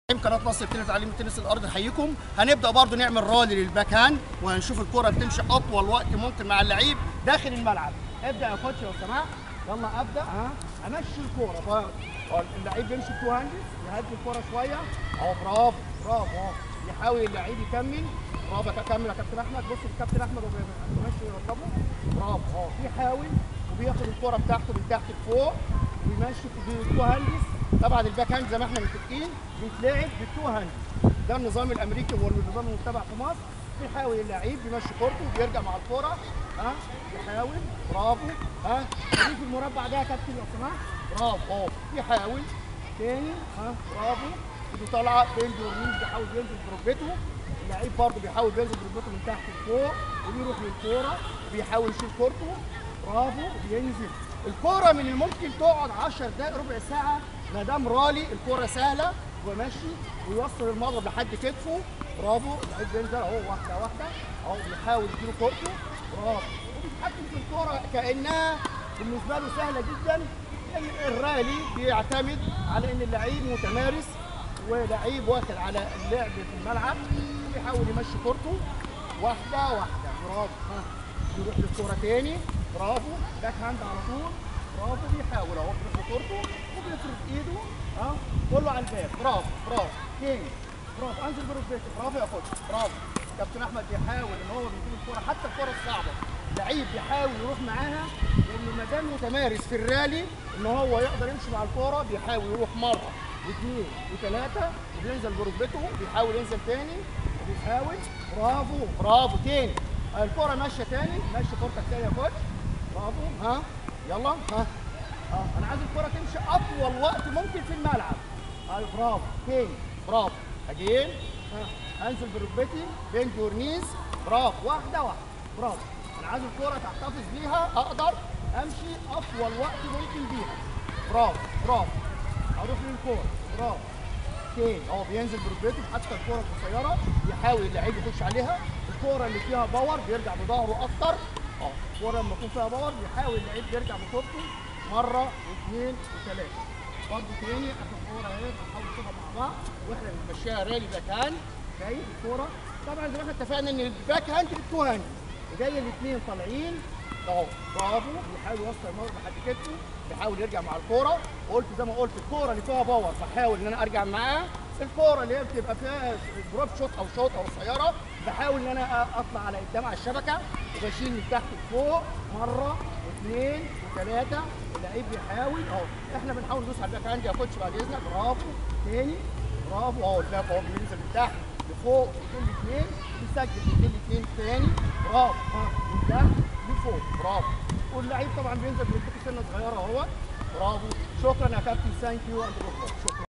قناه مصر التنس تعليم التنس الارضي نحييكم هنبدا برضو نعمل رالي للباك هاند وهنشوف الكره بتمشي اطول وقت ممكن مع اللعيب داخل الملعب ابدا يا كوتش لو سمحت يلا ابدا ها امشي الكوره ف- اه اللعيب بيمشي بتو هاندز يهدي الكوره شويه اهو برافو برافو اهو يحاول اللعيب يكمل برافو يا كمل يا كابتن احمد بص الكابتن احمد وهو ماشي يركبه برافو اهو بيحاول وبياخد الكوره بتاعته من تحت لفوق ويمشي بالتو هاندز طبعا الباك هاند زي ما احنا متفقين بيتلعب بالتو هاند ده النظام الامريكي هو النظام المتبع في مصر بيحاول اللعيب بيمشي كورته وبيرجع مع الكوره ها بيحاول برافو ها خليه في المربع ده يا كابتن لو سمحت برافو اهو بيحاول تاني ها برافو ايده طالعه بينزل ورميز بيحاول ينزل بركبته اللعيب برضه بيحاول ينزل بركبته من تحت لفوق وبيروح للكوره وبيحاول يشيل كورته برافو بينزل الكوره من الممكن تقعد 10 دقائق ربع ساعه ما دام رالي الكوره سهله وماشي ويوصل المضرب لحد كتفه برافو اللعيب بينزل اهو واحده واحده اهو بيحاول يديله كورته برافو وبيتحكم في الكوره كانها بالنسبه له سهله جدا لأن الرالي بيعتمد على ان اللعيب متمارس ولعيب واخد على اللعب في الملعب وبيحاول يمشي كورته واحده واحده برافو ها يروح للكوره تاني برافو باك هاند على طول برافو بيحاول اهو بيروح لكورته وبيفرد ايده ها كله على الباب برافو برافو تاني برافو انزل بركبتي برافو يا كوتش برافو كابتن احمد بيحاول ان هو بيجيب الكوره حتى الكوره الصعبه لعيب بيحاول يروح معاها لانه ما دام متمارس في الرالي ان هو يقدر يمشي مع الكوره بيحاول يروح مره واثنين وثلاثه وبينزل بركبته بيحاول ينزل تاني وبيحاول برافو برافو تاني الكرة ماشية تاني ماشي كورتك تاني يا كوتش برافو ها يلا ها اه انا عايز الكرة تمشي اطول وقت ممكن في الملعب ايوه برافو تاني برافو اجين ها انزل بركبتي بين جورنيز برافو واحدة واحدة برافو انا عايز الكرة تحتفظ بيها اقدر امشي اطول وقت ممكن بيها برافو برافو اروح للكورة برافو تاني اهو بينزل بركبته حتى الكوره القصيره بيحاول اللعيب يخش عليها الكوره اللي فيها باور بيرجع بظهره اكتر اه الكوره لما يكون فيها باور بيحاول اللعيب يرجع بكورته مره واثنين وثلاثه برضه تاني اخر كوره اهي بنحاول نشوفها مع بعض واحنا بنمشيها رالي باك هاند شايف الكوره طبعا زي ما احنا اتفقنا ان الباك هاند بالتو هاند جاي الاثنين طالعين اهو برافو بيحاول يوصل المضرب لحد كتفه بيحاول يرجع مع الكوره قلت زي ما قلت الكوره اللي فيها باور بحاول ان انا ارجع معاها الكوره اللي هي بتبقى فيها دروب شوت او شوط او قصيره بحاول ان انا اطلع على قدام على الشبكه وبشيل من تحت لفوق مره واثنين وثلاثه اللعيب بيحاول اهو احنا بنحاول ندوس على الباك هاند يا كوتش بعد اذنك برافو تاني برافو اهو الباك اهو بينزل من تحت لفوق اثنين لاثنين بيسجل اثنين لاثنين تاني برافو ها من تحت لفوق برافو واللعيب طبعا بينزل بركبته سنه صغيره اهو برافو شكرا يا كابتن ثانك يو اند شكرا